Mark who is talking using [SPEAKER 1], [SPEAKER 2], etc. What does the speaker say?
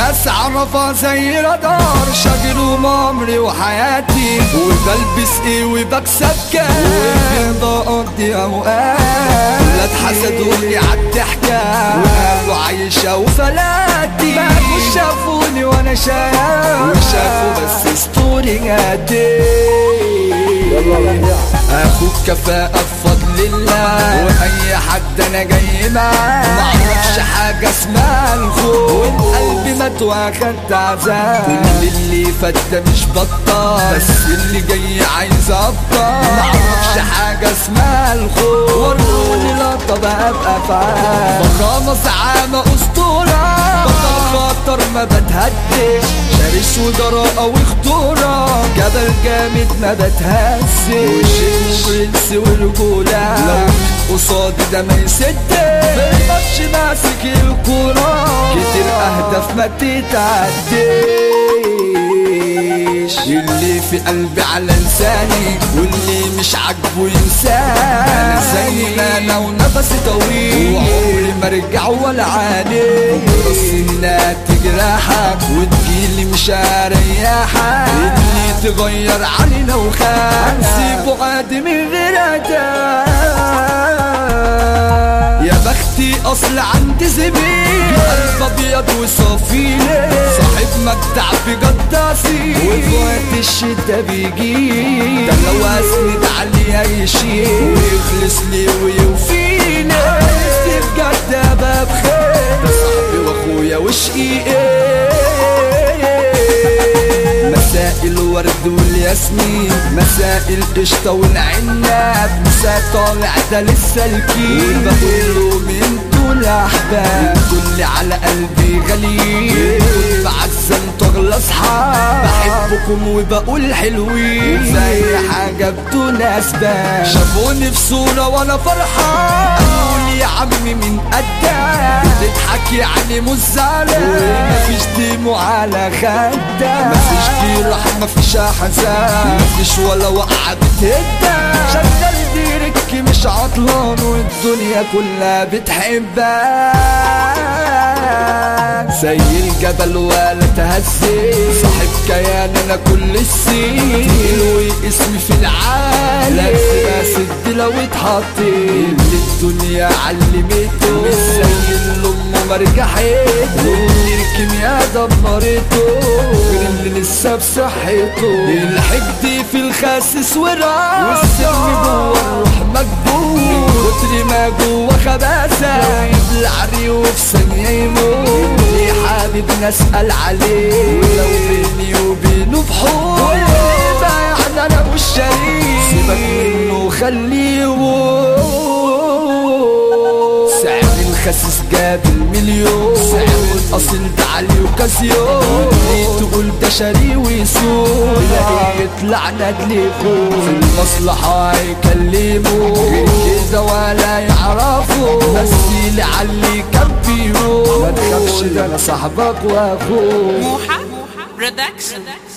[SPEAKER 1] ناس عرفة زي رادار شغلوا عمري وحياتي وبلبس ايه وبكسب كام بقضي اوقات ولاد حسدوني عالضحكة وقالوا عايشة وفلاتي بقوا شافوني وانا شايف وشافوا بس ستورياتي اخوك كفاءة بفضل الله واي حد انا جاي معاه معرفش حاجة اسمها الخوف والقلب مات واخدت عذاب كل اللي فات ده مش بطال بس اللي جاي عايز ابطال معرفش حاجة اسمها الخوف وروني لقطة بقى بأفعال فخامة زعامة اسطورة بطل خطر ما بتهدش شرس وجراءة وخطورة جبل جامد ما بتهزش وشيك وبرنس ورجولة لو قصادي ده ما يسدش في الماتش ماسك الكورة كتير أهداف ما تتعديش اللي في قلبي على لساني واللي مش عاجبه ينساني انا زي ما انا ونفسي طويل وعمري ما ارجع ولا عاني بس انها تجرحك وتجيلي مش هريحك اللي تغير علينا وخاف سيبه عادي من غير عتاب يا بختي اصل عندي زميل قلب ابيض وصافيلي صاحب مجدع بجد اصيل وفي وقت الشتا بيجي ده لو اسند عليه هيشيل ويخلص لي ويوفيني نفسي بجد ابقى بخير ده صاحبي واخويا وشقيقي مساء الورد والياسمين مساء القشطة والعناب مساء طالع ده لسه الكيل بقوله من دول احباب كل على قلبي غليل كل بعزم تغلى اصحاب بحبكم وبقول حلوين زي حاجة بدون اسباب شافوني في صورة وانا فرحان قالوا لي يا عمي من قدام بتضحك يعني مش زعلان مفيش دموع على خدك مفيش جراح مفيش احزان مفيش ولا وقعة بتهدى شغل ديرك مش عطلان والدنيا كلها بتحبك زي الجبل ولا تهزي صاحب كيان انا كل السين تقيل اسمي في العالم لازم اسد لو اتحطيت الدنيا علمته مش زي الام ما رجحته الكيمياء دمرته غير اللي لسه بصحته الحقد في الخاسس وراء والسم جوه الروح مكبوت من كتر ما جوه خباثة يبلع ريقه في ثانية يموت ليه حابب نسأل عليه ولو بيني وبينه بحور يعني انا مش شريك سيبك منه خليه يموت سعر الخسيس جاب المليون سعر الاصل ده علي وكاسيو ليه تقول ده شاري ويسوق تلاقيه يطلع ندلي فوق في المصلحة هيكلموا غير كده ولا يعرفوا بس اللي علي كان بيروح ما تخافش ده انا صاحبك واخوك
[SPEAKER 2] موحة برودكشن